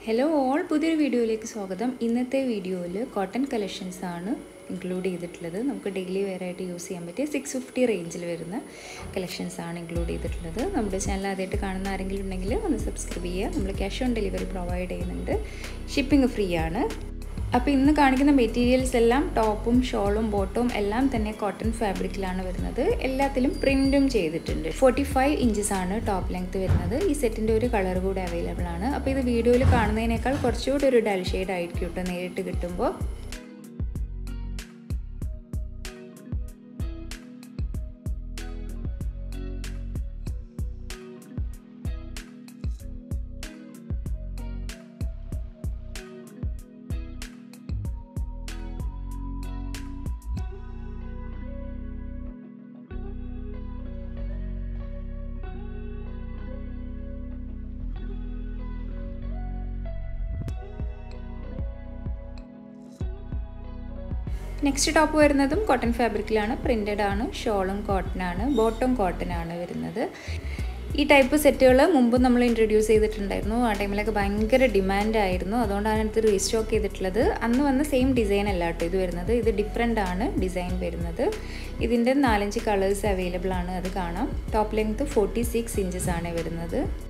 hello all പുതിയൊരു വീഡിയോയിലേക്ക് സ്വാഗതം ഇന്നത്തെ വീഡിയോയിൽ കോട്ടൺ കളക്ഷൻസ് ആണ് ഇൻക്ലൂഡ് ചെയ്തിട്ടുള്ളത് നമുക്ക് ഡെയിലി വെയർ ആയിട്ട് യൂസ് ചെയ്യാൻ പറ്റിയ സിക്സ് ഫിഫ്റ്റി റേഞ്ചിൽ വരുന്ന കളക്ഷൻസ് ആണ് ഇൻക്ലൂഡ് ചെയ്തിട്ടുള്ളത് നമ്മുടെ ചാനൽ ആദ്യമായിട്ട് കാണുന്ന ആരെങ്കിലും ഉണ്ടെങ്കിൽ ഒന്ന് സബ്സ്ക്രൈബ് ചെയ്യുക നമ്മൾ ക്യാഷ് ഓൺ ഡെലിവറി പ്രൊവൈഡ് ചെയ്യുന്നുണ്ട് ഷിപ്പിംഗ് ഫ്രീ ആണ് അപ്പോൾ ഇന്ന് കാണിക്കുന്ന മെറ്റീരിയൽസ് എല്ലാം ടോപ്പും ഷോളും ബോട്ടവും എല്ലാം തന്നെ കോട്ടൺ ഫാബ്രിക്കിലാണ് വരുന്നത് എല്ലാത്തിലും പ്രിൻറ്റും ചെയ്തിട്ടുണ്ട് ഫോർട്ടി ഫൈവ് ഇഞ്ചസ് ആണ് ടോപ്പ് ലെങ്ത് വരുന്നത് ഈ സെറ്റിൻ്റെ ഒരു കളർ കൂടെ അവൈലബിൾ ആണ് അപ്പോൾ ഇത് വീഡിയോയിൽ കാണുന്നതിനേക്കാൾ കുറച്ചുകൂടി ഒരു ഡൽ ഷെയ്ഡ് ആയിരിക്കും കേട്ടോ നേരിട്ട് കിട്ടുമ്പോൾ നെക്സ്റ്റ് ടോപ്പ് വരുന്നതും കോട്ടൺ ഫാബ്രിക്കിലാണ് പ്രിൻറ്റഡ് ആണ് ഷോളും കോട്ടൺ ആണ് ബോട്ടം കോട്ടൺ ആണ് വരുന്നത് ഈ ടൈപ്പ് സെറ്റുകൾ മുമ്പ് നമ്മൾ ഇൻട്രൊഡ്യൂസ് ചെയ്തിട്ടുണ്ടായിരുന്നു ആ ടൈമിലൊക്കെ ഭയങ്കര ഡിമാൻഡ് ആയിരുന്നു അതുകൊണ്ടാണ് ഇത് റീസ്റ്റോക്ക് ചെയ്തിട്ടുള്ളത് അന്ന് വന്ന സെയിം ഡിസൈൻ അല്ല കേട്ടോ ഇത് വരുന്നത് ഇത് ഡിഫറെൻ്റ് ആണ് ഡിസൈൻ വരുന്നത് ഇതിൻ്റെ നാലഞ്ച് കളേഴ്സ് അവൈലബിൾ ആണ് അത് കാണാം top length forty six inches ആണ് വരുന്നത്